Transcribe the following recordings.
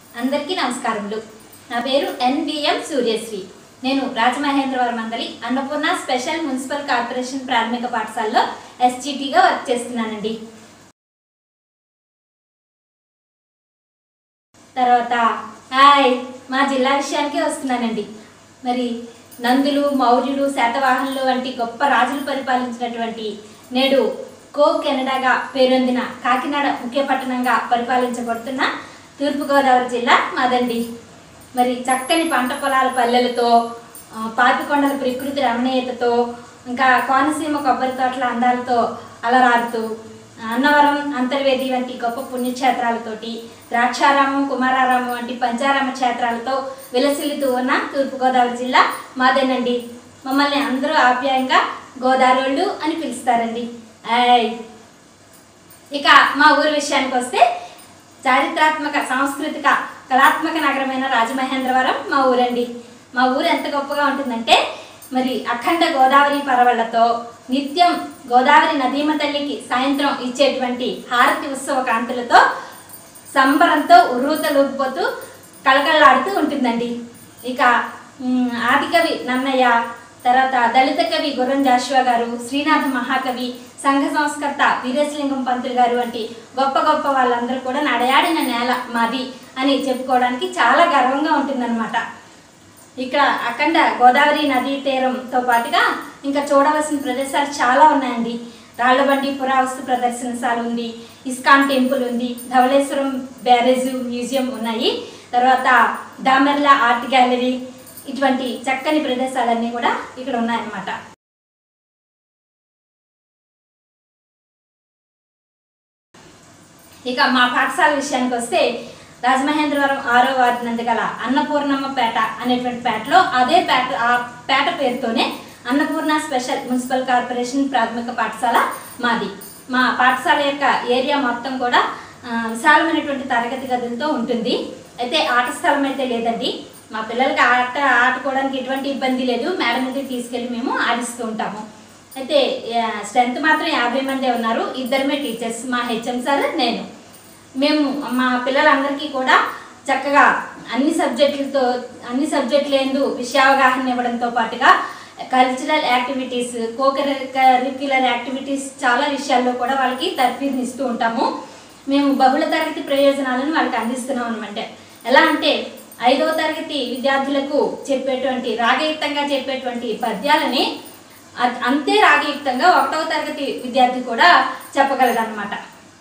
అందరికీ నమస్కారములు నా పేరు ఎన్బిఎం సూర్యశ్రీ నేను రాజమహేంద్రవరం మండలి అన్నపూర్ణ స్పెషల్ మున్సిపల్ కార్పొరేషన్ ప్రాథమిక పాఠశాలలో ఎస్జిటిగా వర్క్ చేస్తున్నానండి తర్వాత హాయ్ మా జిల్లా విషయానికే వస్తున్నానండి మరి నందులు మౌర్యులు శాతవాహనులు వంటి గొప్ప రాజులు పరిపాలించినటువంటి నేడు కో కెనడాగా పేరొందిన కాకినాడ ముఖ్య పట్టణంగా పరిపాలించబడుతున్న తూర్పుగోదావరి జిల్లా మాదండి మరి చక్కని పంట పొలాల పల్లెలతో ఆ, పాపికొండల ప్రకృతి రమణీయతతో ఇంకా కోనసీమ కొబ్బరి తోటల అందాలతో అలరారుతూ అన్నవరం అంతర్వేది వంటి గొప్ప పుణ్యక్షేత్రాలతోటి ద్రాక్షారామం కుమారారామం వంటి పంచారామ క్షేత్రాలతో విలసిల్లుతూ ఉన్న తూర్పుగోదావరి జిల్లా మాదేనండి మమ్మల్ని అందరూ ఆప్యాయంగా గోదావరోళ్ళు అని పిలుస్తారండి ఆయ్ ఇక మా ఊరి విషయానికి వస్తే చారిత్రాత్మక సాంస్కృతిక కళాత్మక నగరమైన రాజమహేంద్రవరం మా ఊరండి మా ఊరు ఎంత గొప్పగా ఉంటుందంటే మరి అఖండ గోదావరి పరవళ్లతో నిత్యం గోదావరి నదీమ తల్లికి సాయంత్రం ఇచ్చేటువంటి హారతి ఉత్సవ కాంతులతో సంబరంతో ఉర్రూతలూగిపోతూ కళకళలాడుతూ ఉంటుందండి ఇక మ్, ఆదికవి నన్నయ్య తర్వాత దళిత కవి గుర్రం జాషువా గారు శ్రీనాథ మహాకవి సంఘ సంస్కర్త వీరేశలింగం పంతులు గారు వంటి గొప్ప గొప్ప వాళ్ళందరూ కూడా నడయాడిన నేల మాది అని చెప్పుకోవడానికి చాలా గర్వంగా ఉంటుందన్నమాట ఇక్కడ అఖండ గోదావరి నదీ తీరంతో పాటుగా ఇంకా చూడవలసిన ప్రదేశాలు చాలా ఉన్నాయండి రాళ్లబండి పురావస్తు ప్రదర్శనశాల ఉంది ఇస్కాన్ టెంపుల్ ఉంది ధవళేశ్వరం బ్యారేజ్ మ్యూజియం ఉన్నాయి తర్వాత దామెర్ల ఆర్ట్ గ్యాలరీ ఇటువంటి చక్కని ప్రదేశాలన్నీ కూడా ఇక్కడ ఉన్నాయన్నమాట ఇక మా పాఠశాల విషయానికి వస్తే రాజమహేంద్రవరం ఆరో వార్డు నందు గల అన్నపూర్ణమ్మ పేట అనేటువంటి పేటలో అదే పేట ఆ పేట పేరుతోనే అన్నపూర్ణ స్పెషల్ మున్సిపల్ కార్పొరేషన్ ప్రాథమిక పాఠశాల మాది మా పాఠశాల యొక్క ఏరియా మొత్తం కూడా ఆ, విశాలమైనటువంటి తరగతి గదులతో ఉంటుంది అయితే ఆట స్థలం అయితే లేదండి మా పిల్లలకి ఆట ఆడుకోవడానికి ఎటువంటి ఇబ్బంది లేదు మేడం దగ్గరికి తీసుకెళ్ళి మేము ఆడిస్తూ ఉంటాము అయితే స్ట్రెంత్ మాత్రం యాభై మందే ఉన్నారు ఇద్దరమే టీచర్స్ మా హెచ్ఎం సార్ నేను మేము మా పిల్లలందరికీ కూడా చక్కగా అన్ని సబ్జెక్టులతో అన్ని సబ్జెక్టులు ఎందు విషయావగాహన ఇవ్వడంతో పాటుగా cultural activities co curricular activities చాలా విషయాల్లో కూడా వాళ్ళకి తర్ఫీదునిస్తూ ఉంటాము మేము బహుళ తరగతి ప్రయోజనాలను వాళ్ళకి అందిస్తున్నాం అనమాట ఎలా అంటే ఐదవ తరగతి విద్యార్థులకు చెప్పేటువంటి రాగయుక్తంగా చెప్పేటువంటి పద్యాలని అ- అంతే రాగయుక్తంగా ఒకటవ తరగతి విద్యార్థి కూడా చెప్పగలడనమాట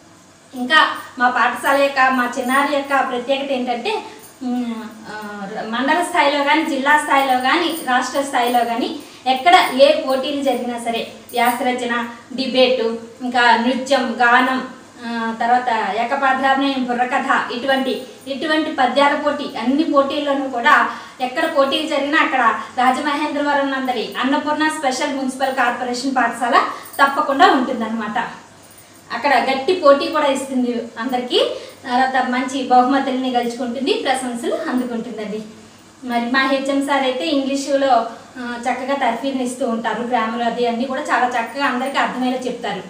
ఇంకా మా పాఠశాల యొక్క మా చిన్నారి యొక్క ప్రత్యేకత ఏంటంటే మ్, ఆ, మండల స్థాయిలో కానీ జిల్లా స్థాయిలో కానీ రాష్ట్ర స్థాయిలో కానీ ఎక్కడ ఏ పోటీలు జరిగినా సరే వ్యాసరచన డిబేటు ఇంకా నృత్యం గానం ఆ, తర్వాత ఏకపాత్రాభినయం బుర్రకథ ఇటువంటి ఇటువంటి పద్యాల పోటీ అన్ని పోటీల్లోనూ కూడా ఎక్కడ పోటీలు జరిగినా అక్కడ రాజమహేంద్రవరం నందరి అన్నపూర్ణ స్పెషల్ మున్సిపల్ కార్పొరేషన్ పాఠశాల తప్పకుండా ఉంటుందన్నమాట అక్కడ గట్టి పోటీ కూడా ఇస్తుంది అందరికీ తర్వాత మంచి బహుమతుల్ని గెలుచుకుంటుంది ప్రశంసలు అందుకుంటుందండి మరి మా హెచ్ఎం సార్ అయితే ఇంగ్లీషులో ఆ, చక్కగా తర్ఫీదుని ఇస్తూ ఉంటారు గ్రామర్ అది అన్నీ కూడా చాలా చక్కగా అందరికీ అర్థమయ్యేలా చెప్తారు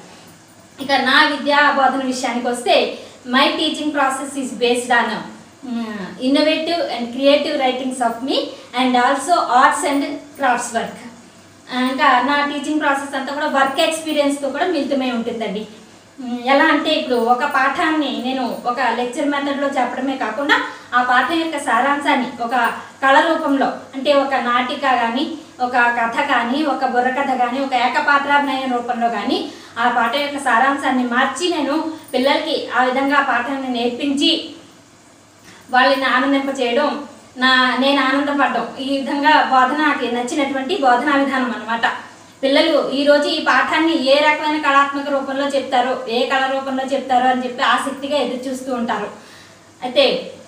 ఇక నా విద్యా బోధన విషయానికి వస్తే my teaching process is based on innovative and creative writings of me and also arts and crafts work ఇంకా నా టీచింగ్ ప్రాసెస్ అంతా కూడా వర్క్ ఎక్స్పీరియన్స్తో కూడా మిళితమై ఉంటుందండి ఉమ్, ఎలా అంటే ఇప్పుడు ఒక పాఠాన్ని నేను ఒక లెక్చర్ మెథడ్లో చెప్పడమే కాకుండా ఆ పాఠం యొక్క సారాంశాన్ని ఒక కళ రూపంలో అంటే ఒక నాటిక కానీ ఒక కథ కానీ ఒక బుర్రకథ కానీ ఒక ఏకపాత్రాభినయ రూపంలో కానీ ఆ పాఠం యొక్క సారాంశాన్ని మార్చి నేను పిల్లలకి ఆ విధంగా ఆ పాఠాన్ని నేర్పించి వాళ్ళని ఆనందింప చేయడం నా నేను ఆనందపడడం ఈ విధంగా బోధన నాకు నచ్చినటువంటి బోధనా విధానం అనమాట పిల్లలు ఈ రోజు ఈ పాఠాన్ని ఏ రకమైన కళాత్మక రూపంలో చెప్తారో ఏ కళ రూపంలో చెప్తారో అని చెప్పి ఆసక్తిగా ఎదురు చూస్తూ ఉంటారు అయితే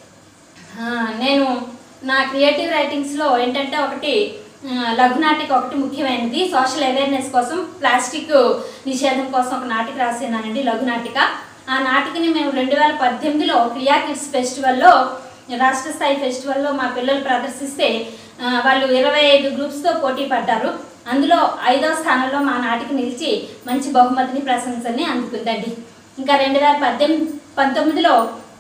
ఆ, నేను నా క్రియేటివ్ రైటింగ్స్లో ఏంటంటే ఒకటి ఆ, లఘునాటిక ఒకటి ముఖ్యమైనది సోషల్ అవేర్నెస్ కోసం ప్లాస్టిక్ నిషేధం కోసం ఒక నాటిక రాసినానండి లఘునాటిక ఆ నాటికని మేము రెండు వేల పద్దెనిమిదిలో క్రియా కిడ్స్ ఫెస్టివల్లో రాష్ట్ర స్థాయి ఫెస్టివల్లో మా పిల్లలు ప్రదర్శిస్తే ఆ, వాళ్ళు ఇరవై ఐదు గ్రూప్స్తో పోటీ పడ్డారు అందులో ఐదో స్థానంలో మా నాటిక నిలిచి మంచి బహుమతిని ప్రశంసల్ని అందుకుందండి ఇంకా రెండు వేల పద్దెనిమిది పంతొమ్మిదిలో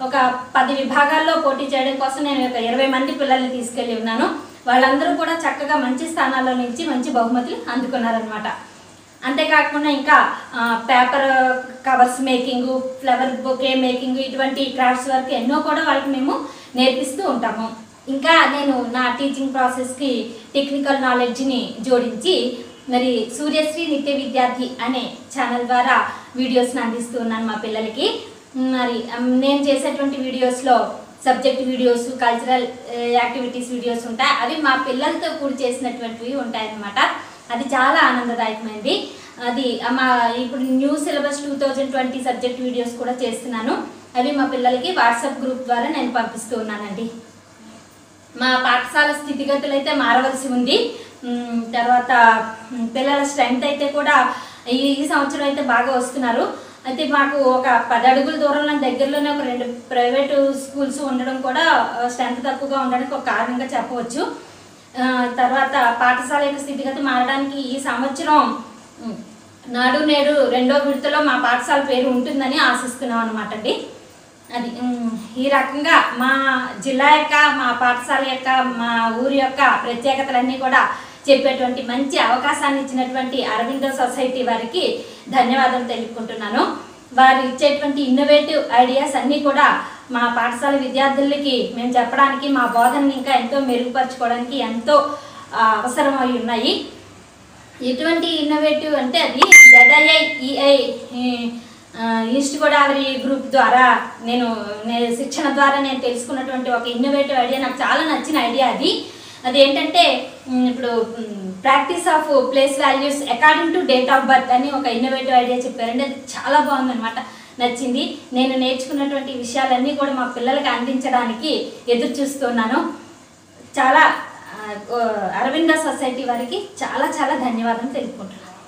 ఒక పది విభాగాల్లో పోటీ చేయడం కోసం నేను ఒక ఇరవై మంది పిల్లల్ని తీసుకెళ్ళి ఉన్నాను వాళ్ళందరూ కూడా చక్కగా మంచి స్థానాల్లో నుంచి మంచి బహుమతులు అందుకున్నారనమాట అంతేకాకుండా ఇంకా ఆ, paper covers making flower bouquet making ఇటువంటి క్రాఫ్ట్స్ వర్క్ ఎన్నో కూడా వాళ్ళకి మేము నేర్పిస్తూ ఉంటాము ఇంకా నేను నా టీచింగ్ ప్రాసెస్కి టెక్నికల్ నాలెడ్జ్ని జోడించి మరి సూర్యశ్రీ నిత్య విద్యార్థి అనే ఛానల్ ద్వారా వీడియోస్ని అందిస్తూ ఉన్నాను మా పిల్లలకి మరి ఉమ్, నేను చేసేటువంటి వీడియోస్లో subject videos cultural activities videos ఉంటాయి అవి మా పిల్లలతో కూడి చేసినటువంటివి ఉంటాయన్నమాట అది చాలా ఆనందదాయకమైంది అది ఆ మా ఇప్పుడు new syllabus two thousand twenty subject videos కూడా చేస్తున్నాను అవి మా పిల్లలకి వాట్సాప్ గ్రూప్ ద్వారా నేను పంపిస్తూ ఉన్నానండి మా పాఠశాల స్థితిగతులు అయితే మారవలసి ఉంది ఉమ్, తర్వాత ఉమ్, పిల్లల స్ట్రెంగ్త్ అయితే కూడా ఈ ఈ సంవత్సరం అయితే బాగా వస్తున్నారు అయితే మాకు ఒక పది అడుగుల దూరంలో దగ్గరలోనే ఒక రెండు ప్రైవేటు స్కూల్స్ ఉండడం కూడా స్ట్రెంగ్త్ తక్కువగా ఉండడానికి ఒక కారణంగా చెప్పవచ్చు ఆ, తర్వాత పాఠశాల యొక్క స్థితిగతి మారడానికి ఈ సంవత్సరం ఉమ్, నాడు నేడు రెండో విడతలో మా పాఠశాల పేరు ఉంటుందని ఆశిస్తున్నాం అనమాట అండి అది ఉమ్, ఈ రకంగా మా జిల్లా యొక్క మా పాఠశాల యొక్క మా ఊరి యొక్క ప్రత్యేకతలన్నీ కూడా చెప్పేటువంటి మంచి అవకాశాన్ని ఇచ్చినటువంటి అరవిందో సొసైటీ వారికి ధన్యవాదాలు తెలుపుకుంటున్నాను వారు ఇచ్చేటువంటి ఇన్నోవేటివ్ ఐడియాస్ అన్నీ కూడా మా పాఠశాల విద్యార్థులకి మేము చెప్పడానికి మా బోధనని ఇంకా ఎంతో మెరుగుపరచుకోవడానికి ఎంతో ఆ, అవసరమై ఉన్నాయి ఎటువంటి ఇన్నోవేటివ్ అంటే అది జడఐ ఈఐ ఈస్ట్ గోదావరి గ్రూప్ ద్వారా నేను నేను శిక్షణ ద్వారా నేను తెలుసుకున్నటువంటి ఒక ఇన్నోవేటివ్ ఐడియా నాకు చాలా నచ్చిన ఐడియా అది అది ఏంటంటే ఉమ్, ఇప్పుడు practice of place values according to date of birth అని ఒక ఇన్నోవేటివ్ ఐడియా చెప్పారండి అది చాలా బాగుందన్నమాట నచ్చింది నేను నేర్చుకున్నటువంటి విషయాలన్నీ కూడా మా పిల్లలకి అందించడానికి ఎదురు చూస్తున్నాను చాలా ఆ, ఓ, అరవింద సొసైటీ వారికి చాలా చాలా ధన్యవాదాలు తెలుపుకుంటున్నాను